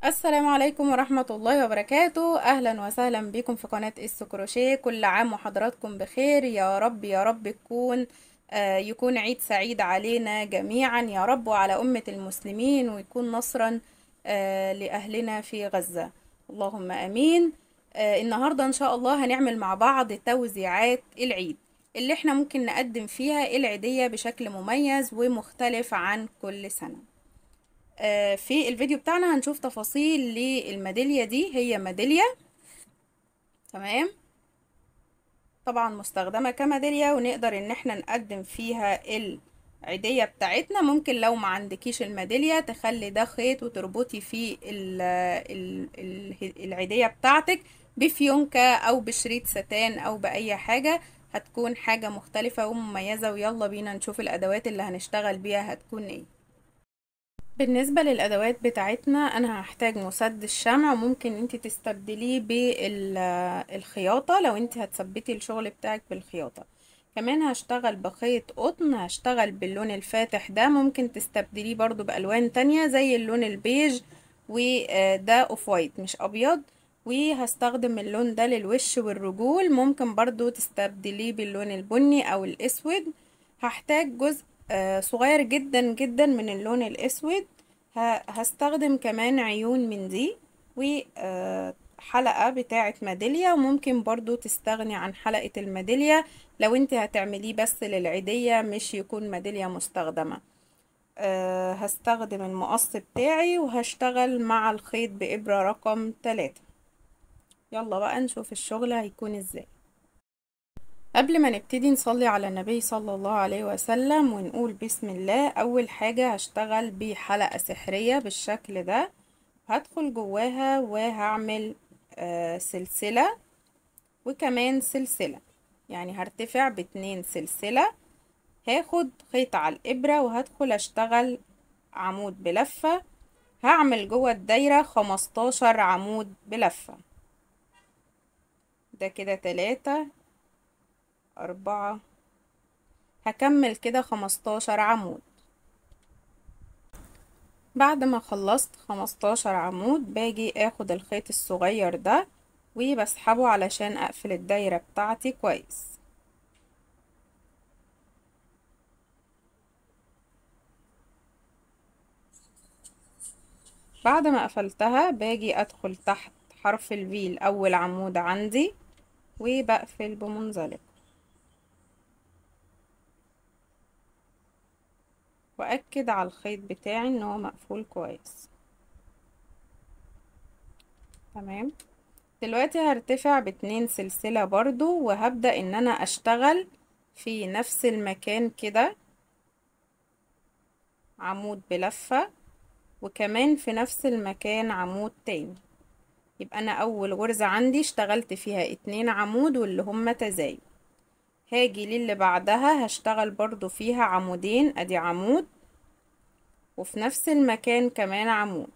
السلام عليكم ورحمة الله وبركاته أهلا وسهلا بكم في قناة اس كروشيه كل عام وحضراتكم بخير يا رب يا رب يكون آه يكون عيد سعيد علينا جميعا يا رب وعلى أمة المسلمين ويكون نصرا آه لأهلنا في غزة اللهم أمين آه النهاردة إن شاء الله هنعمل مع بعض توزيعات العيد اللي احنا ممكن نقدم فيها العيدية بشكل مميز ومختلف عن كل سنة آه، في الفيديو بتاعنا هنشوف تفاصيل للميدالية دي هي ميدالية تمام طبعا مستخدمة كميدالية ونقدر ان احنا نقدم فيها العيدية بتاعتنا ممكن لو ما عندكيش الميدالية تخلي ده خيط وتربطي فيه ال ال ال العيدية بتاعتك بفيونكة او بشريط ستان او باي حاجة هتكون حاجة مختلفة ومميزة ويلا بينا نشوف الادوات اللي هنشتغل بيها هتكون ايه بالنسبة للأدوات بتاعتنا أنا هحتاج مسدس شمع وممكن انت تستبدليه بالخياطة لو انت هتثبتي الشغل بتاعك بالخياطة كمان هشتغل بخيط قطن هشتغل باللون الفاتح ده ممكن تستبدليه برضو بألوان تانية زي اللون البيج وده اوف وايت مش أبيض وهستخدم اللون ده للوش والرجول ممكن برضو تستبدليه باللون البني أو الأسود هحتاج جزء آه صغير جدا جدا من اللون الاسود هستخدم كمان عيون من دي وحلقة بتاعة ميدالية وممكن برضو تستغني عن حلقة الميدالية لو انت هتعمليه بس للعيدية مش يكون ميدالية مستخدمة أه هستخدم المقص بتاعي وهشتغل مع الخيط بإبرة رقم تلاتة يلا بقى نشوف الشغل هيكون ازاي قبل ما نبتدي نصلي على النبي صلى الله عليه وسلم ونقول بسم الله اول حاجة هشتغل بحلقة سحرية بالشكل ده هدخل جواها وهعمل آه سلسلة وكمان سلسلة يعني هرتفع باتنين سلسلة هاخد خيط على الابرة وهدخل اشتغل عمود بلفة هعمل جوه الدايرة خمستاشر عمود بلفة ده كده تلاتة أربعة هكمل كده خمستاشر عمود بعد ما خلصت خمستاشر عمود باجي اخد الخيط الصغير ده وبسحبه علشان اقفل الدايرة بتاعتي كويس بعد ما قفلتها باجي ادخل تحت حرف الفي الاول عمود عندي وبقفل بمنزلق واكد على الخيط بتاعي ان هو مقفول كويس تمام دلوقتي هرتفع باتنين سلسلة برضو وهبدأ ان انا اشتغل في نفس المكان كده عمود بلفة وكمان في نفس المكان عمود تاني يبقى انا اول غرزة عندي اشتغلت فيها اتنين عمود واللي هما تزايد هاجي للي بعدها هشتغل برضو فيها عمودين ادي عمود وفي نفس المكان كمان عمود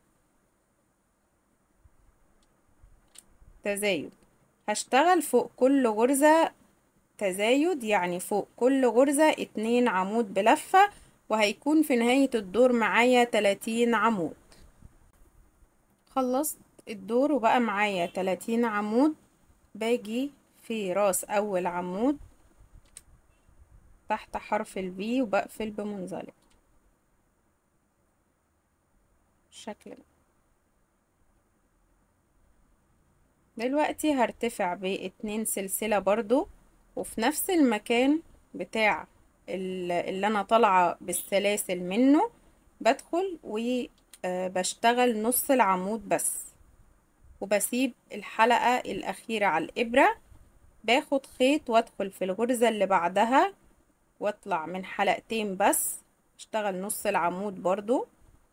تزايد هشتغل فوق كل غرزة تزايد يعني فوق كل غرزة اتنين عمود بلفة وهيكون في نهاية الدور معايا تلاتين عمود خلصت الدور وبقى معايا تلاتين عمود باجي في راس اول عمود تحت حرف البي وبقفل بمنزلق بالشكل ده دلوقتي هرتفع باتنين سلسلة برضو وفي نفس المكان بتاع اللي انا طالعة بالسلاسل منه بدخل وبشتغل نص العمود بس وبسيب الحلقة الاخيرة على الابرة باخد خيط وادخل في الغرزة اللي بعدها واطلع من حلقتين بس اشتغل نص العمود برضو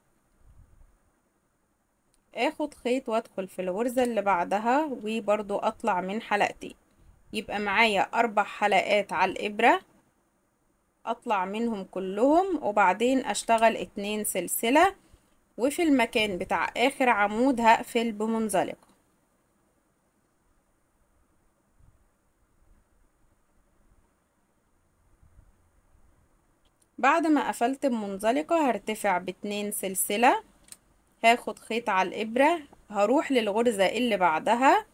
اخد خيط وادخل في الغرزة اللي بعدها وبرضو اطلع من حلقتين يبقى معايا اربع حلقات على الابرة اطلع منهم كلهم وبعدين اشتغل اتنين سلسلة وفي المكان بتاع اخر عمود هقفل بمنزلقة بعد ما قفلت بمنزلقة هرتفع باتنين سلسلة هاخد خيط على الإبرة هروح للغرزة اللي بعدها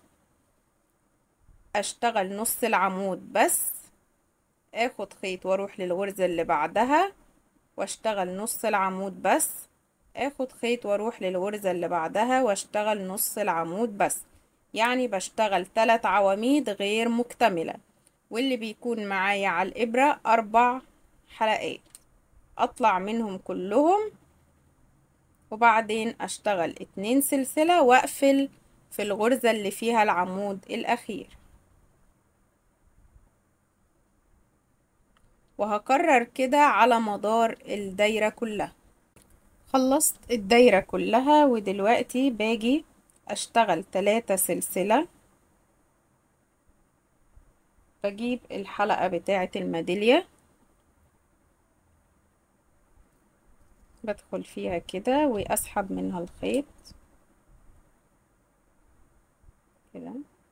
اشتغل نص العمود بس اخد خيط واروح للغرزة اللي بعدها واشتغل نص العمود بس اخد خيط واروح للغرزة اللي بعدها واشتغل نص العمود بس يعني بشتغل ثلاث عواميد غير مكتملة واللي بيكون معايا على الإبرة أربع حلقات أطلع منهم كلهم وبعدين أشتغل اتنين سلسلة وأقفل في الغرزة اللي فيها العمود الأخير وهكرر كده على مدار الدايرة كلها خلصت الدايرة كلها ودلوقتي باجي اشتغل تلاتة سلسلة بجيب الحلقة بتاعة الميدالية بدخل فيها كده واسحب منها الخيط كده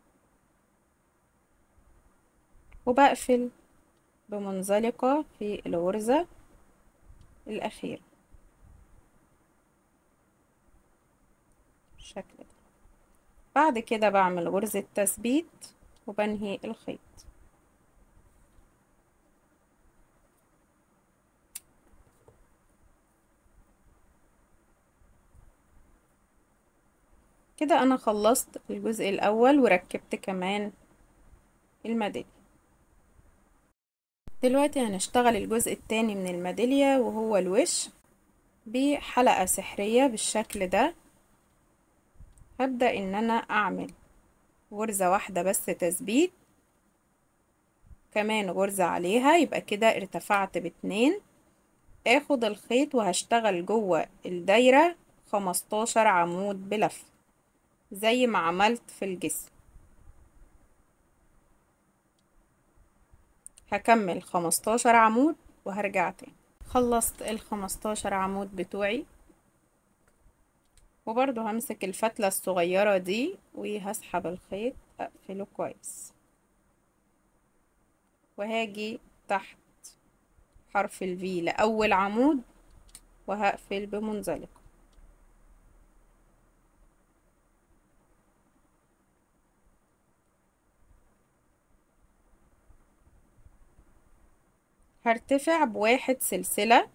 وبقفل بمنزلقة في الغرزة الأخيرة بالشكل ده بعد كده بعمل غرزة تثبيت وبنهي الخيط كده انا خلصت الجزء الاول وركبت كمان الميدالية دلوقتي هنشتغل الجزء التاني من الميدالية وهو الوش بحلقة سحرية بالشكل ده هبدأ ان انا اعمل غرزة واحدة بس تثبيت كمان غرزة عليها يبقى كده ارتفعت باتنين اخد الخيط وهشتغل جوه الدايرة خمستاشر عمود بلف زي ما عملت في الجسم هكمل خمستاشر عمود وهرجع تاني خلصت الخمستاشر عمود بتوعي وبرضو همسك الفتلة الصغيرة دي وهسحب الخيط اقفله كويس وهاجي تحت حرف الفي لأول عمود وهقفل بمنزلقة هرتفع بواحد سلسلة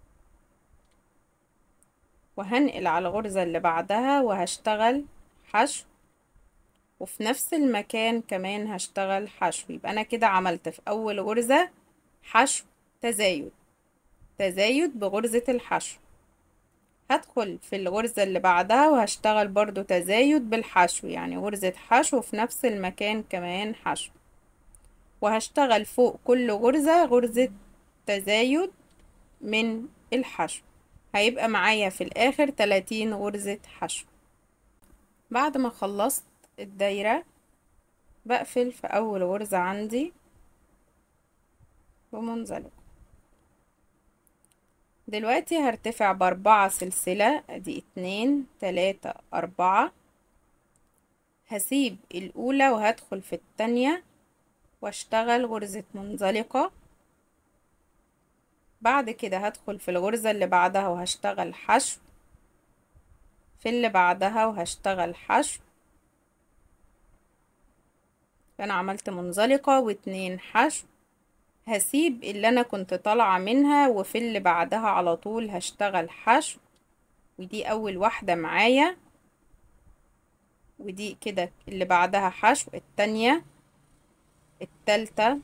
وهنقل على الغرزة اللي بعدها وهشتغل حشو وفي نفس المكان كمان هشتغل حشو يبقى انا كده عملت في اول غرزة حشو تزايد تزايد بغرزة الحشو هدخل في الغرزة اللي بعدها وهشتغل برضو تزايد بالحشو يعني غرزة حشو في نفس المكان كمان حشو وهشتغل فوق كل غرزة غرزة تزايد من الحشو هيبقى معايا في الاخر تلاتين غرزة حشو بعد ما خلصت الدايرة بقفل في اول غرزة عندي بمنزلق دلوقتي هرتفع باربعة سلسلة ادي اتنين تلاتة اربعة هسيب الاولى وهدخل في التانية واشتغل غرزة منزلقة بعد كده هدخل في الغرزة اللي بعدها وهشتغل حشو في اللي بعدها وهشتغل حشو فانا عملت منزلقة واتنين حشو هسيب اللي انا كنت طالعة منها وفي اللي بعدها على طول هشتغل حشو ودي اول واحدة معايا ودي كده اللي بعدها حشو التانية التالتة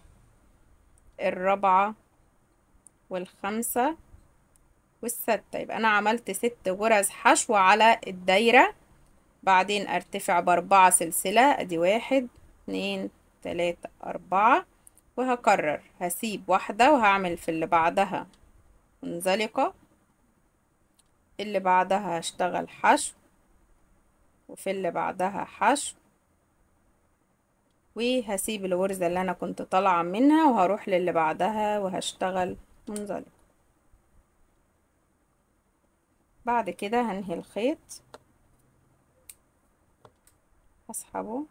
الرابعة والخمسة والستة يبقى أنا عملت ست غرز حشو على الدايرة بعدين ارتفع بأربعة سلسلة ادي واحد اتنين تلاتة أربعة وهكرر هسيب واحدة وهعمل في اللي بعدها منزلقة اللي بعدها هشتغل حشو وفي اللي بعدها حشو وهسيب الغرزة اللي انا كنت طالعة منها وهروح للي بعدها وهشتغل منزلق بعد كده هنهي الخيط هسحبه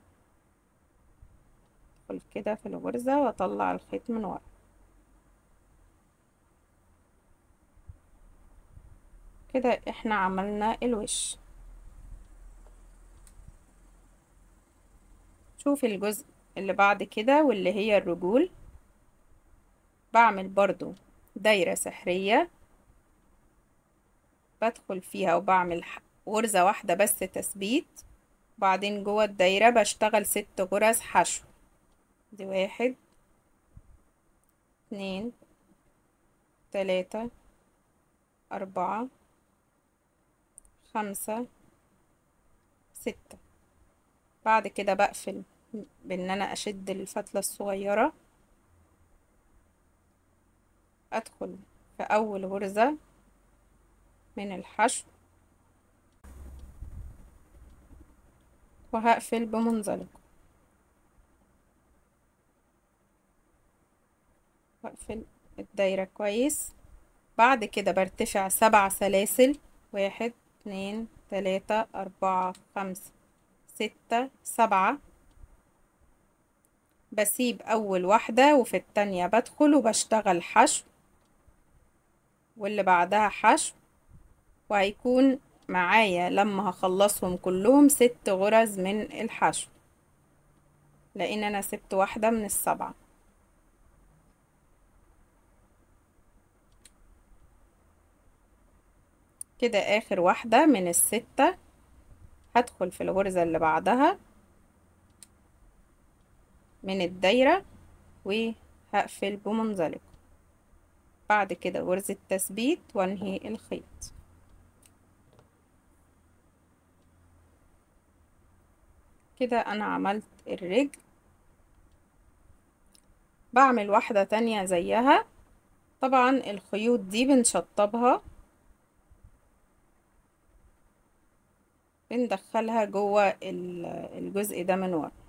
ادخل كده في الغرزة واطلع الخيط من ورا كده احنا عملنا الوش شوف الجزء اللي بعد كده واللي هي الرجول بعمل برضو دايرة سحرية بدخل فيها وبعمل غرزة واحدة بس تثبيت وبعدين جوه الدايرة بشتغل ست غرز حشو دي واحد اتنين تلاتة أربعة خمسة ستة بعد كده بقفل بان انا اشد الفتلة الصغيرة ادخل في اول غرزة من الحشو وهقفل بمنزلق واقفل الدايرة كويس بعد كده برتفع سبع سلاسل واحد اتنين تلاتة اربعة خمسة ستة سبعة بسيب اول واحدة وفي التانية بدخل وبشتغل حشو واللي بعدها حشو وهيكون معايا لما هخلصهم كلهم ست غرز من الحشو لان انا سبت واحدة من السبعة كده اخر واحدة من الستة هدخل في الغرزة اللي بعدها من الدايرة وهقفل بمنزلق بعد كده غرزة تثبيت وانهي الخيط كده انا عملت الرجل بعمل واحدة تانية زيها طبعا الخيوط دي بنشطبها بندخلها جوه الجزء ده من ورا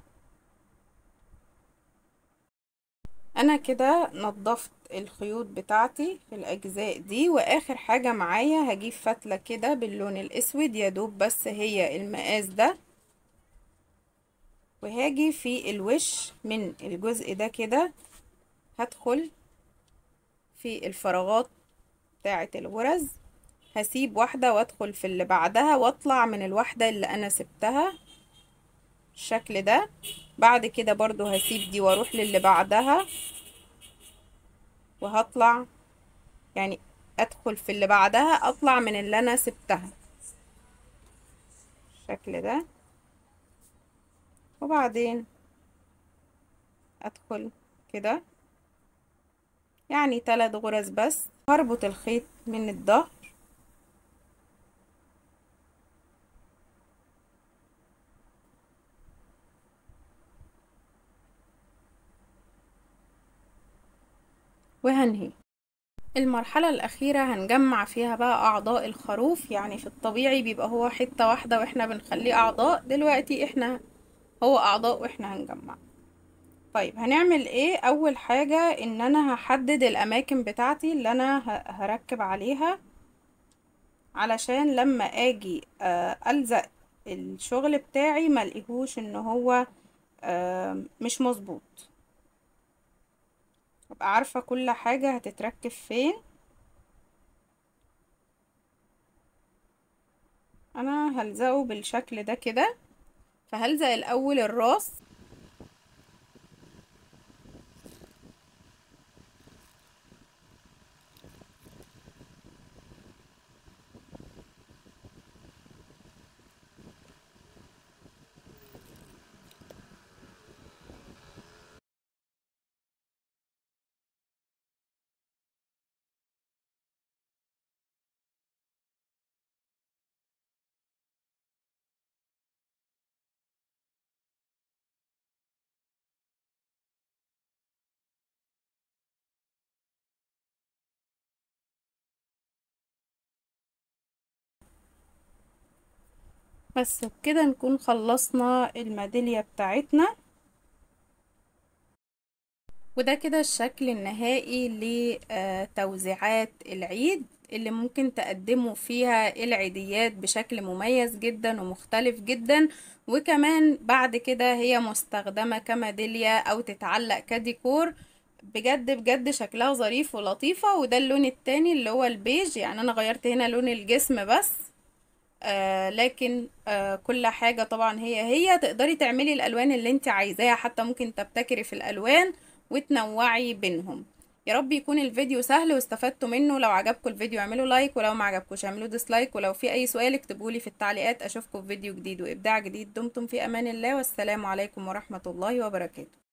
انا كده نظفت الخيوط بتاعتي في الاجزاء دي واخر حاجة معايا هجيب فتلة كده باللون الاسود يا دوب بس هي المقاس ده وهاجي في الوش من الجزء ده كده هدخل في الفراغات بتاعة الغرز هسيب واحدة وادخل في اللي بعدها واطلع من الواحدة اللي انا سبتها الشكل ده بعد كده برضو هسيب دي واروح للي بعدها وهطلع يعني ادخل في اللي بعدها اطلع من اللي انا سبتها الشكل ده وبعدين ادخل كده يعني ثلاث غرز بس هربط الخيط من الظهر وهنهي المرحلة الأخيرة هنجمع فيها بقى أعضاء الخروف يعني في الطبيعي بيبقى هو حتة واحدة وإحنا بنخليه أعضاء دلوقتي إحنا هو أعضاء وإحنا هنجمع طيب هنعمل إيه أول حاجة إن أنا هحدد الأماكن بتاعتي اللي أنا هركب عليها علشان لما أجي ألزق الشغل بتاعي ملقيهوش إن هو مش مظبوط ابقى عارفة كل حاجة هتتركب فين انا هلزقه بالشكل ده كده فهلزق الاول الراس بس بكده نكون خلصنا الميدالية بتاعتنا وده كده الشكل النهائي لتوزيعات العيد اللي ممكن تقدموا فيها العيديات بشكل مميز جدا ومختلف جدا وكمان بعد كده هي مستخدمة كميدالية او تتعلق كديكور بجد بجد شكلها ظريف ولطيفة وده اللون التاني اللي هو البيج يعني انا غيرت هنا لون الجسم بس آه لكن آه كل حاجة طبعا هي هي تقدري تعملي الألوان اللي انت عايزاها حتى ممكن تبتكري في الألوان وتنوعي بينهم يا رب يكون الفيديو سهل واستفدتوا منه لو عجبكم الفيديو اعملوا لايك ولو ما عجبكوش اعملوا ديسلايك ولو في اي سؤال اكتبولي في التعليقات اشوفكم في فيديو جديد وابداع جديد دمتم في امان الله والسلام عليكم ورحمة الله وبركاته